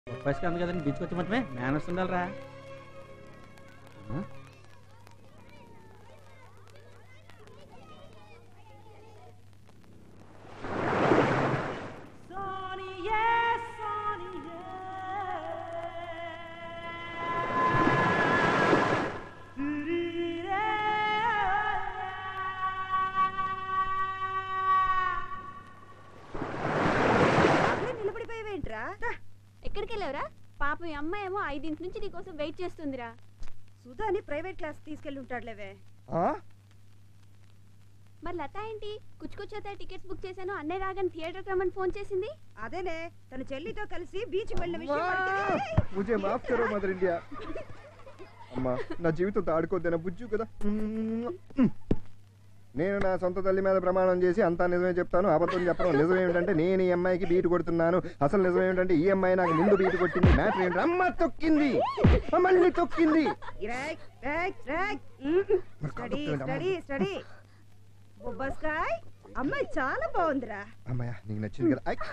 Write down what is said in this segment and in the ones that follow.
బొప్పాయికి అంది కదండి బీచ్కి వచ్చి మటమే మేనర్స్ ఉండాలిరా ఆ? అక్కడే నిలబడిపోయావేంట్రా రా, ఎక్కడికి వెళ్ళావురా పాపం ఈ అమ్మాయి ఏమో ఐదింటి నుంచి నీకోసం వెయిట్ చేస్తుందిరా సుధాని ప్రైవేట్ క్లాస్ తీసుకెళ్ళి ఉంటాడులేవే మరి లత ఏంటి కుచ్చుకుచ్చేత టికెట్స్ బుక్ చేశాను అన్నయ్య రాగానే థియేటర్కి రమ్మని ఫోన్ చేసింది అదేనే తన చెల్లితో కలిసి బీచ్ వెళ్ళిన విషయం వాడికి- ముజే మాఫ్ కరో మదర్ ఇండియా అమ్మా నా జీవితంతో ఆడుకోద్దేనా బుజ్జు కదా నేను నా సొంత తల్లి మీద ప్రమాణం చేసి అంతా నిజమే చెప్తాను అబద్ధం చెప్పడం నిజం ఏమిటంటే నేను ఈ అమ్మాయికి బీటు కొడుతున్నాను అసలు నిజం ఏమిటంటే ఈ అమ్మాయి నాకు ముందు బీటు కొట్టింది మ్యాటర్ ఏంటి అమ్మ తొక్కింది మళ్ళీ తొక్కింది రేయ్, రేయ్, రేయ్. మ్మ్. స్టడీ స్టడీ స్టడీ బొబ్బస్కాయ్ అమ్మాయి చాలా బాగుందిరా అమ్మాయ నీకు నచ్చింది కదా ఐ.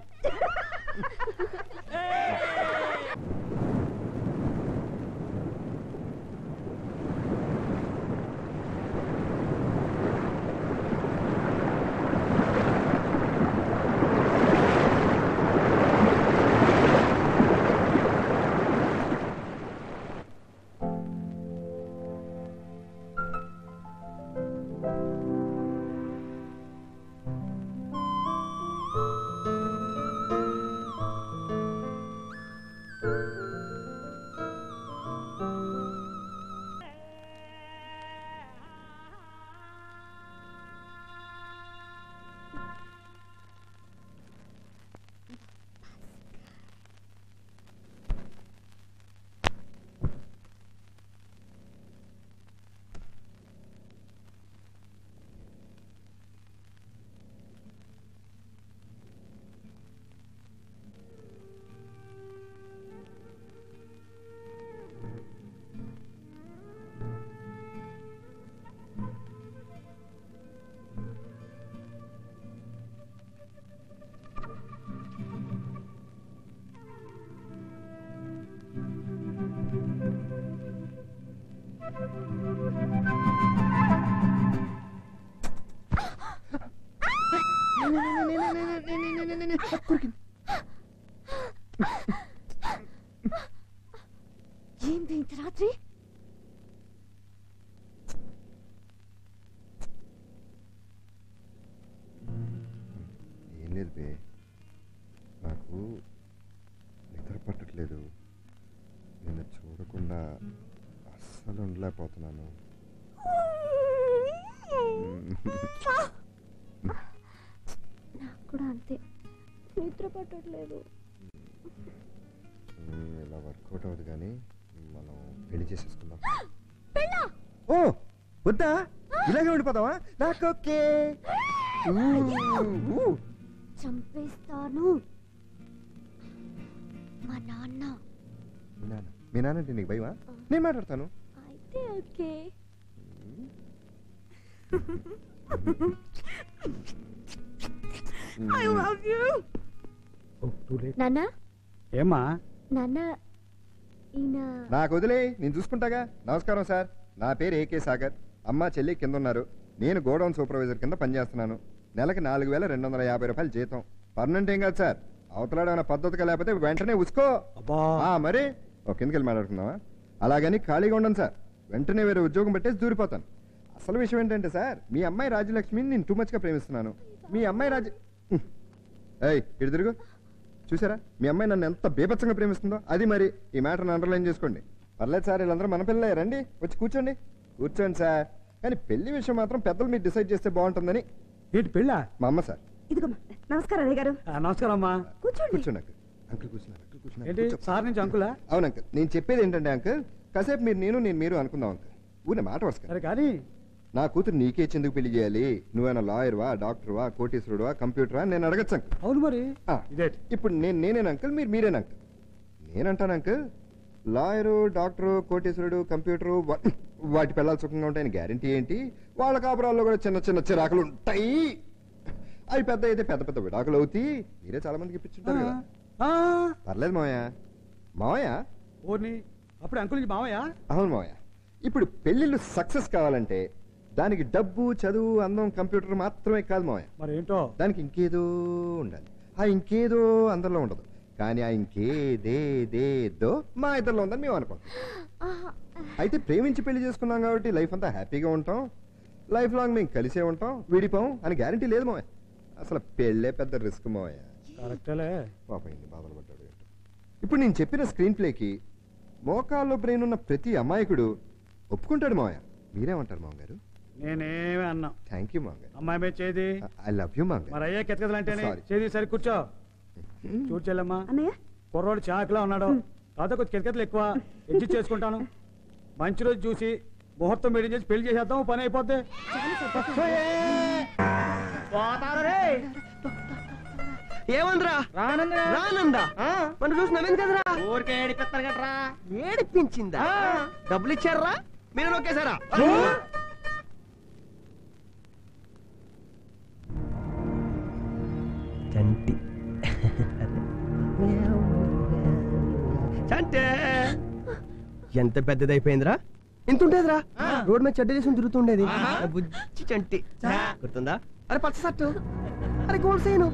ఏంటి ఇంత రాత్రి ఏం లేదు బే నాకు నిద్ర పట్టట్లేదు నేను చూడకుండా అస్సలు ఉండలేకపోతున్నాను నాకు కూడా అంతే నిద్ర పట్టట్లేదు ఉమ్, ఇలా వర్కౌట్ అవ్వదు కానీ మనం పెళ్లి చేసేసుకుందాం పెళ్ళా ఓ వద్దా ఇలాగే ఉండిపోదావా నాకు ఓకే ఊ, ఊ. చంపేస్తాను మా నాన్న మీ నాన్న మీ నాన్న అంటే నీకు భయమా నేను మాట్లాడతాను అయితే ఓకే ఐ లవ్ యూ నాన్న ఏమ్మా నాన్న ఈయన నాకు వదిలే నేను చూసుకుంటాగా నమస్కారం సార్ నా పేరు ఏకే సాగర్ అమ్మ చెల్లి కింద ఉన్నారు నేను గోడౌన్ సూపర్వైజర్ కింద పనిచేస్తున్నాను నెలకి నాలుగు వేల రెండు వందల యాభై రూపాయలు జీతం పర్మనెంట్ ఏం కాదు సార్ అవతలాడు ఏమైనా పద్ధతిగా లేకపోతే వెంటనే ఉసుకో అబ్బా ఆ, మరి ఒక కిందకి వెళ్ళి మాట్లాడుకుందామా అలాగని ఖాళీగా ఉండను సార్ వెంటనే వేరే ఉద్యోగం పెట్టేసి దూరిపోతాను అసలు విషయం ఏంటంటే సార్ మీ అమ్మాయి రాజ్యలక్ష్మిని నేను టూ మచ్గా ప్రేమిస్తున్నాను మీ అమ్మాయి రాజ్య హ్మ్. ఏయ్ ఇటు తిరుగు చూసారా మీ అమ్మాయి నన్ను ఎంత బీభత్సంగా ప్రేమిస్తుందో అది మరి ఈ మ్యాటర్ని అండర్లైన్ చేసుకోండి పర్లేదు సార్ వీళ్ళందరూ మన పిల్లలే రండి వచ్చి కూర్చోండి కూర్చోండి సార్ కానీ పెళ్లి విషయం మాత్రం పెద్దలు మీరు డిసైడ్ చేస్తే బాగుంటుందని ఏంటి పెళ్ళా మా అమ్మ సార్ ఇదిగోమ్మా నమస్కారం అయ్య గారు ఆ, నమస్కారం అమ్మా కూర్చోండి కూర్చోండి అంకుల్ అంకుల్ కూర్చున్నారు అంకుల్ కూర్చున్నారు ఏంటి కూర్చో. సార్ నుంచి అంకులా అవును అంకుల్ నేను చెప్పేది ఏంటంటే అంకుల్ కాసేపు మీరు నేను నేను మీరు అనుకుందాం అంకుల్ ఊరినే మాట వరుసగా సరే కానీ నా కూతురు నీకే ఎందుకు పెళ్లి చేయాలి నువ్వేనా లాయర్వా డాక్టర్వా కోటీశ్వరుడువా కంప్యూటరా నేను అడగచ్చు అంకుల్ అవును మరి ఆ, ఇదేంటి ఇప్పుడు నేను నేనేను అంకుల్ మీరు మీరేనా అంకుల్ నేనంటాను అంకుల్ లాయరు డాక్టరు కోటీశ్వరుడు కంప్యూటరు వా- వాటి పిల్లలు సుఖంగా ఉంటాయని గ్యారంటీ ఏంటి వాళ్ళ కాపురాల్లో కూడా చిన్న చిన్న చిరాకులు ఉంటాయి అవి పెద్ద అయితే పెద్ద పెద్ద విడాకులు అవుతాయి మీరే చాలా మందికి ఇప్పించుంటారు కదా ఆ, పర్లేదు మావయ్య మావయ్య ఓర్ని అప్పుడు అంకుల్ నుంచి మావయ్య అవును మావయ్య ఇప్పుడు పెళ్ళిళ్ళు సక్సెస్ కావాలంటే దానికి డబ్బు చదువు అందం కంప్యూటర్ మాత్రమే కాదు మావయ్య మరి ఏంటో దానికి ఇంకేదో ఉండాలి ఆ ఇంకేదో అందరిలో ఉండదు కానీ ఆ ఇంకేదేదేదో మా ఇద్దరిలో ఉందని మేము అనుకుంటాం అయితే ప్రేమించి పెళ్లి చేసుకున్నాం కాబట్టి లైఫ్ అంతా హ్యాపీగా ఉంటాం లైఫ్ లాంగ్ మేము కలిసే ఉంటాం విడిపోం అని గ్యారంటీ లేదు మావయ్య అసలు పెళ్ళే పెద్ద రిస్క్ మావయ్య కరెక్టేలే పాపం ఇన్ని బాధలు పడ్డాడు ఏంటో. ఇప్పుడు నేను చెప్పిన స్క్రీన్ ప్లేకి మోకాల్లో బ్రెయిన్ ఉన్న ప్రతి అమాయకుడు ఒప్పుకుంటాడు మావయ్య మీరేమంటారు మామగారు నేనేమి అన్నా థ్యాంక్ యూ మామగారు అమ్మాయి మీద చేది ఐ లవ్ యూ మామగారు మరి అయ్యే కెతకదలు అంటేనే Sorry. చేది సరి కూర్చో చూడు చెల్లమ్మా అన్నయ్య కుర్రోడు చాకులా ఉన్నాడు కాకపోతే కొంచెం కితకతలు ఎక్కువ అడ్జస్ట్ చేసుకుంటాను మంచి రోజు చూసి ముహూర్తం మీటింగ్ చేసి పెళ్లి చేసేద్దాం పని అయిపోద్ది ఏమందిరా రానందా మన చూసి నవ్వింది కదరా ఊరికే ఏడిపిస్తారు కదరా ఏడిపించిందా డబ్బులు ఇచ్చారా మీరు నొక్కేశారా చంటి చంటే ఎంత పెద్దదైపోయిందిరా ఇంత ఉండేదిరా రోడ్ మీద చెడ్డ చేసుకుని తిరుగుతుండేది ఆ బుజ్జి చంటి గుర్తుందా అరే పచ్చ సట్టు అరే గోల్డ్ సేను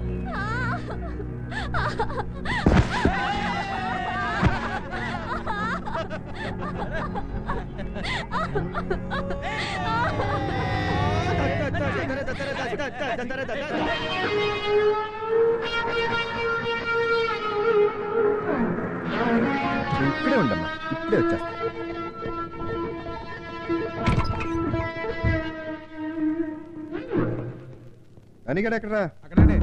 ఇప్పుడే ఉండమ్మా ఇప్పుడే వచ్చేస్తా అనిగడ ఎక్కడరా అక్కడండి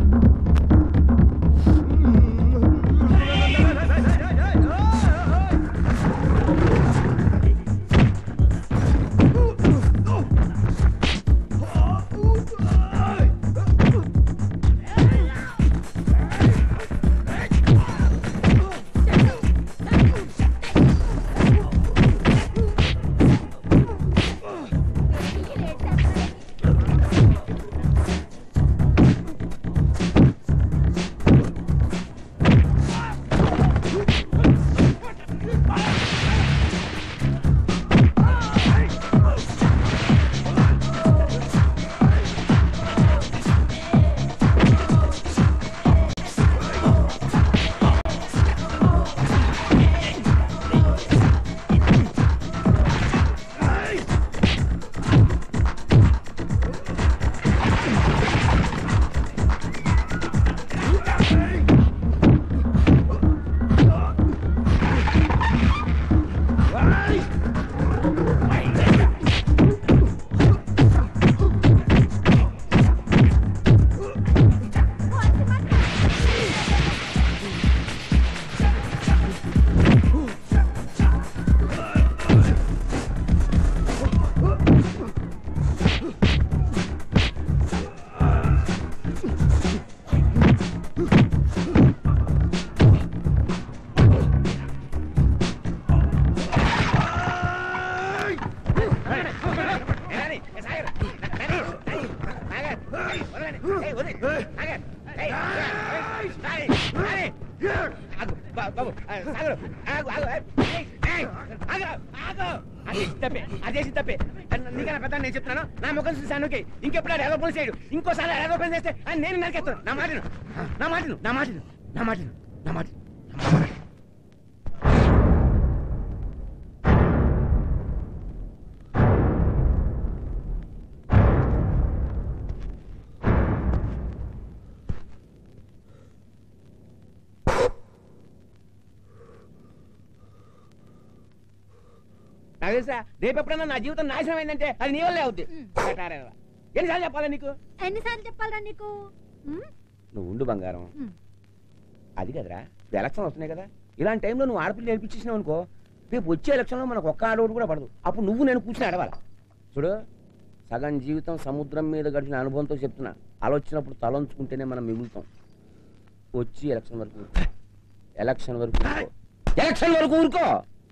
అదేసి తప్పే నీకన్నా పెద్ద నేను చెప్తున్నాను నా ముఖం చూసాను ఇంకెప్పుడు అడగ పోలీస్ చేయడు ఇంకోసారి అడగ పోలీస్ చేస్తే అది నేను నరికేస్తాను నా మాటను నా మాటను నా మాటను నా మాటను నా మాటను నాకు తెలుసా రేపు ఎప్పుడన్నా నా జీవితం నాశనం అయిందంటే అది నీ వల్లే అవుద్ది కటారేవా. ఎన్నిసార్లు చెప్పాలా నీకు ఎన్నిసార్లు చెప్పాలరా నీకు ఉమ్, నువ్వు ఉండు బంగారం ఉమ్. అది కదరా ఇప్పుడు ఎలక్షన్ వస్తున్నాయి కదా ఇలాంటి టైంలో నువ్వు ఆడపిల్ల నేర్పించేసినావు అనుకో రేపు వచ్చే ఎలక్షన్లో మనకు ఒక్క ఆడోడు కూడా పడదు అప్పుడు నువ్వు నేను కూర్చుని అడవాలా చూడు సగం జీవితం సముద్రం మీద గడిచిన అనుభవంతో చెప్తున్నా ఆలోచనప్పుడు తలంచుకుంటేనే మనం మిగులుతాం వచ్చి ఎలక్షన్ వరకు ఊరుకో. ఎలక్షన్ వరకు ఊరుకో. ఎలక్షన్ వరకు ఊరుకో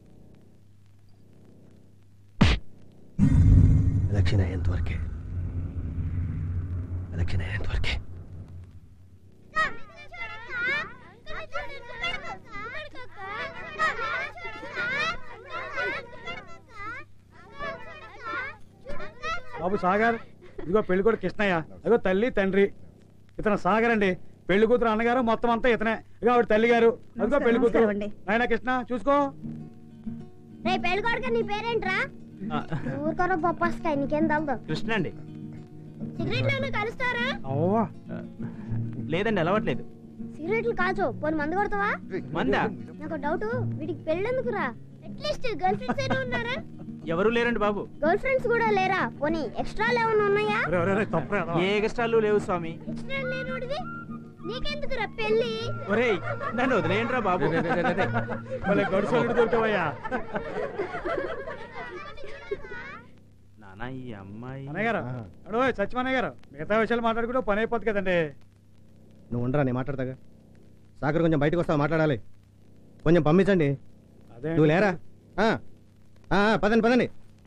ఎలక్షన్ అయ్యేంత వరకే ఎలక్షన్ అయ్యేంత వరకే అక్క బాబు సాగర్ ఇదిగో పెళ్లి కూడా కృష్ణయ్య ఇదిగో తల్లి తండ్రి ఇతను సాగర్ అండి పెళ్లి కూతురు అన్నగారు మొత్తం అంతా ఇతనే ఇక ఆవిడ తల్లి గారు అదిగో పెళ్లి కూతురు నమస్కారం అండి. నాయన కృష్ణ చూసుకో రే పెళ్ళికొడుక నీ పేరేంట్రా ఊరుకోరా బొప్పాస్కాయ నీకేం తగదు కృష్ణ అండి సిగరెట్లు కలుస్తారా అవ్వా లేదండి అలవాట్లేదు సిగరెట్లు కాచు పోనీ మందు కొడతావా మందా నాకు డౌట్ వీడికి పెళ్ళెందుకురా అట్లీస్ట్ గర్ల్ ఫ్రెండ్స్ ఏమైనా ఉన్నారా ఎవరు లేరండి బాబు గర్ల్ ఫ్రెండ్స్ కూడా లేరా పోనీ ఎక్స్ట్రాలు ఏమైనా ఉన్నాయా ఒరే, ఒరే, ఒరే, తప్పురా ఏ ఎగస్ట్రాలు లేవు స్వామి ఎక్స్ట్రా లేనోడివి నీకెందుకురా పెళ్ళి ఒరేయ్ నన్ను వదిలేయండిరా బాబు భలే గడుసోళ్ళు దొరికావయ్యా నానా ఈ అమ్మాయి అన్నయ్య గారు అడో సత్యమన్నయ్య గారు మిగతా విషయాలు మాట్లాడుకుంటే పని అయిపోతుంది కదండి నువ్వు ఉండరా నేను మాట్లాడతాగా సాగర్ కొంచెం బయటకు వస్తావు మాట్లాడాలి కొంచెం పంపించండి అదే నువ్వు లేరా ఆ, ఆ, ఆ, పదండి పదండి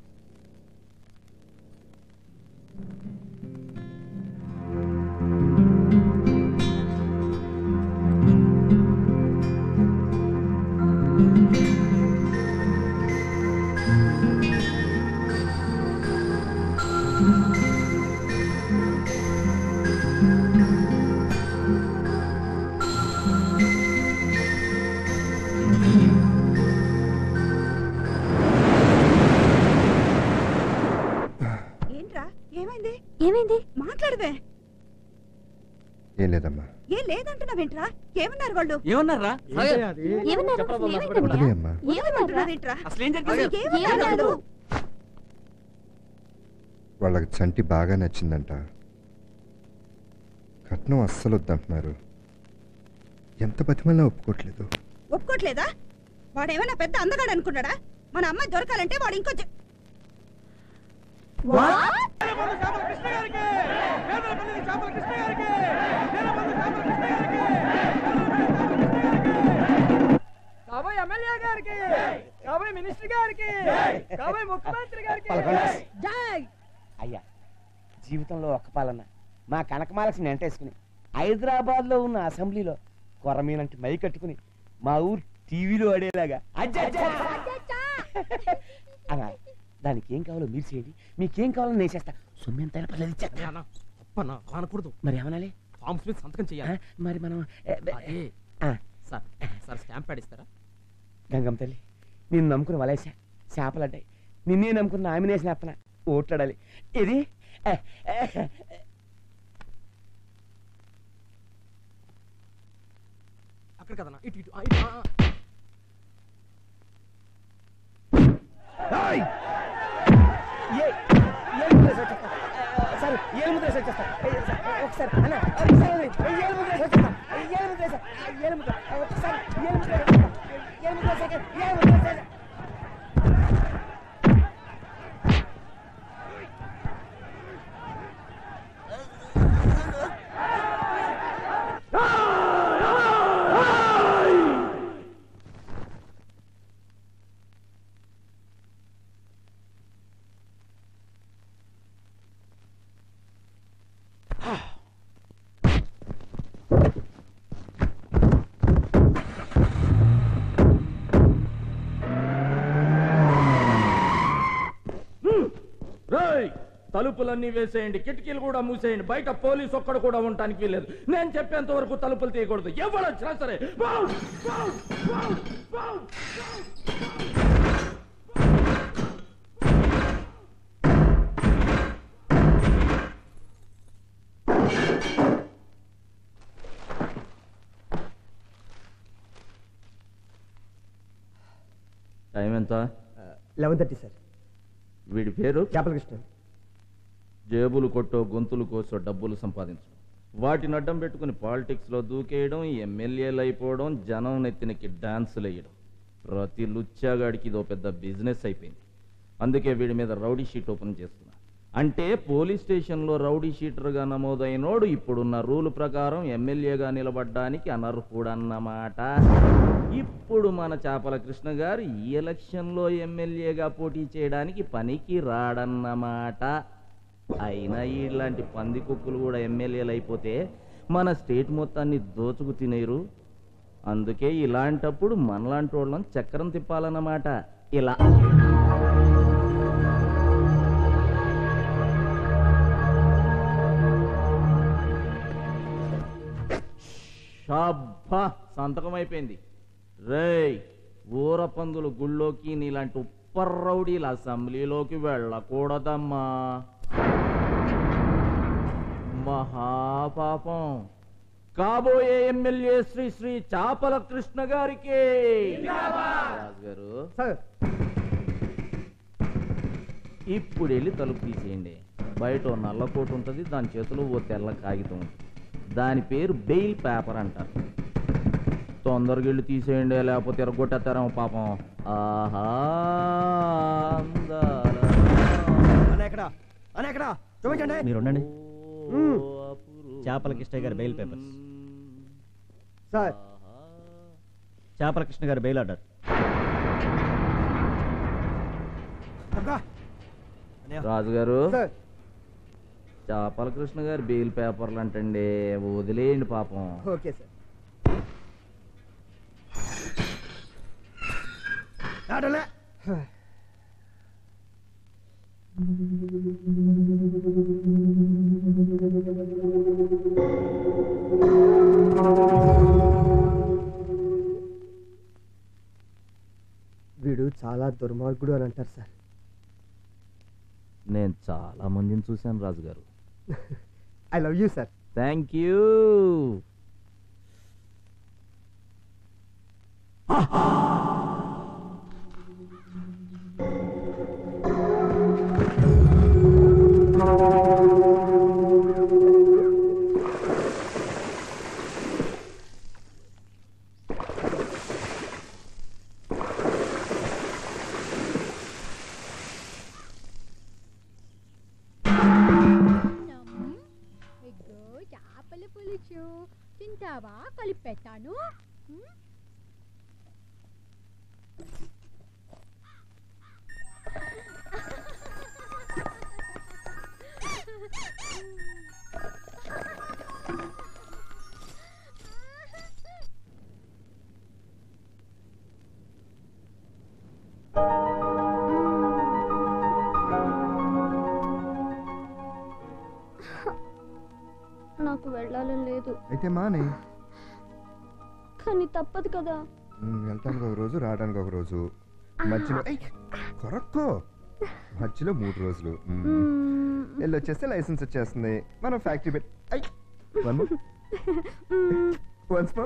ఏంట్రా ఏమైంది ఏమైంది మాట్లాడవే ఏం లేదమ్మా ఏం లేదంటున్నావేంట్రా ఏమన్నారు వాళ్ళు ఏమన్నారా ఏంటయ్యా అది ఏమన్నారు అసలు ఏమైందన్నయ్య? అదే అమ్మా ఏమన్నారా ఏమంటున్నావేంట్రా అసలు ఏం జరిగింది ఏమన్నారు వాళ్ళకి చంటి బాగా నచ్చిందంట కట్నం అస్సలు వద్దంటున్నారు ఎంత బతిమల్లా ఒప్పుకోవట్లేదు ఒప్పుకోట్లేదా వాడేమైనా పెద్ద అందగాడు అనుకున్నాడా మన అమ్మాయి దొరకాలంటే వాడు ఇంకొంచెం కాబోయే ఎమ్మెల్యే గారికి కాబోయే మినిస్టర్ గారికి కాబోయే ముఖ్యమంత్రి గారికి జై అయ్యా జీవితంలో ఒక్క పాలన్న మా కనకమాలక్ష్మి వెంటేసుకుని హైదరాబాద్ లో ఉన్న అసెంబ్లీలో కొరమీనంటి మై కట్టుకుని మా ఊరు టీవీలో ఆడేలాగా అజ్జా అలా దానికి ఏం కావాలో మీరు చేయండి మీకేం కావాలో నేను చేస్తా సొమ్మెంతైనా పర్లేదు ఇచ్చేస్తా. అప్పన్నా అలా అనకూడదు మరి ఏమనాలి ఫామ్స్ మీద సంతకం ఆ? చేయాలి మరి మనం ఏ, బె- అదే ఆ, సార్ సార్ స్టాంప్ ప్యాడ్ ఇస్తారా గంగమ్మ తల్లి నిన్ను నమ్ముకుని వలేసా చేపలడ్డాయి నిన్నే నమ్ముకున్న నామినేషన్ వేస్తున్నా ఓట్లాడాలి ఇది ఏ, ఏ, అక్కడ కదన్నా ఇటు ఇటు ఆ, ఇటు ఆ, ఆ. ఏ- ఏలు ముద్రేసి వచ్చేస్తా. ఆ, సార్ ఏలు ముద్రేసి వచ్చేస్తా. ఏ, సార్, ఒకసారి అన్న ఒకసారి ఏ, ఏలు ముద్రేసి వచ్చేస్తా. ఏ, ఏలు ముద్రేసి ఆ, ఏలు ముద్ర ఆ, ఒకసారి ఏలు ముద్రేసి వచ్చేస్తా. ఏలు ముద్రేసి ఏలు ముద్రేసి రేయ్ తలుపులన్నీ వేసేయండి కిటికీలు కూడా మూసేయండి బయట పోలీస్ ఒక్కడు కూడా ఉండటానికి వీల్లేదు నేను చెప్పేంత వరకు తలుపులు తీయకూడదు ఎవరు వచ్చినా సరే బౌ! బౌ! బౌ! బౌ! టైం ఎంత లెవెన్ థర్టీ సార్ వీడి పేరు చేపల కృష్ణ జేబులు కొట్టో గొంతులు కోసో డబ్బులు సంపాదించడం వాటిని అడ్డం పెట్టుకుని పాలిటిక్స్లో దూకేయడం ఎమ్మెల్యేలు అయిపోవడం జనం నెత్తినకి డాన్సులు వేయడం ప్రతి లుచ్చాగాడికి ఇదో పెద్ద బిజినెస్ అయిపోయింది అందుకే వీడి మీద రౌడీ షీట్ ఓపెన్ చేస్తున్నా అంటే పోలీస్ స్టేషన్లో రౌడీ షీటర్గా నమోదైనోడు ఇప్పుడున్న రూల్ ప్రకారం ఎమ్మెల్యేగా నిలబడ్డానికి అనర్హుడన్నమాట ఇప్పుడు మన చేపల కృష్ణ గారు ఈ ఎలక్షన్లో ఎమ్మెల్యేగా పోటీ చేయడానికి పనికి రాడన్నమాట అయినా ఇలాంటి పంది కుక్కులు కూడా ఎమ్మెల్యేలు అయిపోతే మన స్టేట్ మొత్తాన్ని దోచుకు తినేరు అందుకే ఇలాంటప్పుడు మనలాంటి వాళ్ళని చక్రం తిప్పాలన్నమాట ఇలా షబ్బా సంతకం అయిపోయింది రేయ్ ఊర పందులు గుళ్ళోకి నీలాంటి ఉప్పర్ రౌడీల అసెంబ్లీలోకి వెళ్ళకూడదమ్మా మహాపాపం కాబోయే ఎమ్మెల్యే శ్రీ శ్రీ చాపల కృష్ణ గారికి రాజుగారు సార్ ఇప్పుడు వెళ్ళి తలుపు తీసేయండి బయట ఓ నల్ల కోటు ఉంటుంది దాని చేతిలో ఓ తెల్ల కాగితం ఉంటుంది దాని పేరు బెయిల్ పేపర్ అంటారు తొందరగా వెళ్ళి తీసేయండి లేకపోతే ఎరగొట్టేస్తారేమో పాపం ఆహా అందాల అనే ఎక్కడ అనే ఎక్కడ చూపించండి మీరు ఉండండి ఓ అపురూపం. చేపల కృష్ణయ్య గారి బెయిల్ పేపర్స్. సార్ ఆహా. చేపల కృష్ణ గారి బెయిల్ ఆర్డర్ రాజుగారు సార్ చేపల కృష్ణ గారి బెయిల్ పేపర్లు అంటండి వదిలేయండి పాపం ఓకే సార్ ఆటలే వీడు చాలా దుర్మార్గుడు అని అంటారు సార్ నేను చాలా మందిని చూశాను రాజుగారు I love you sir thank you ఎగ్గో చేపల పులుసు తింటావా కలిపెట్టాను నాకు వెళ్ళాలని లేదు అయితే మానే కానీ తప్పదు కదా ఉమ్, వెళ్ళటానికి ఒక రోజు రావడానికి ఒక రోజు మధ్యలో ఏయ్, కొరక్కో మధ్యలో మూడు రోజులు ఉమ్. వెళ్ళి వచ్చేస్తే లైసెన్స్ వచ్చేస్తుంది మనం ఫ్యాక్టరీ పెట్టి ఐ! One more. Once more.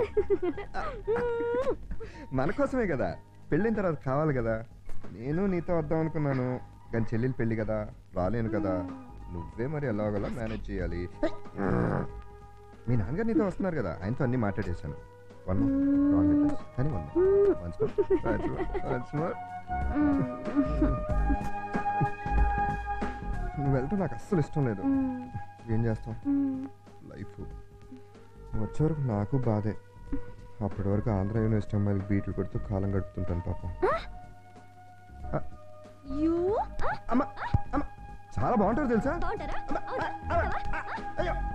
మన కోసమే కదా పెళ్ళిన తర్వాత కావాలి కదా నేను నీతో వద్దాం అనుకున్నాను కానీ చెల్లెలు పెళ్ళి కదా రాలేను కదా నువ్వే మరి ఎలాగోలా మేనేజ్ చేయాలి మీ నాన్నగారు నీతో వస్తున్నారు కదా ఆయనతో అన్ని మాట్లాడేశాను వన్ రాంగ్ అడ్రస్ కానీ వన్ వన్స్ వన్స్ మోర్ నువ్వు వెళ్ళటం నాకు అస్సలు ఇష్టం లేదు ఏం చేస్తాం లైఫ్ నువ్వు వచ్చే వరకు నాకు బాధే అప్పటి వరకు ఆంధ్ర యూనివర్సిటీ అమ్మాయిలకి బీట్లు కొడుతూ కాలం గడుపుతుంటాను పాపం యూ అమ్మ అమ్మ చాలా బాగుంటారు తెలుసా బాగుంటారా అవునా? అయ్యో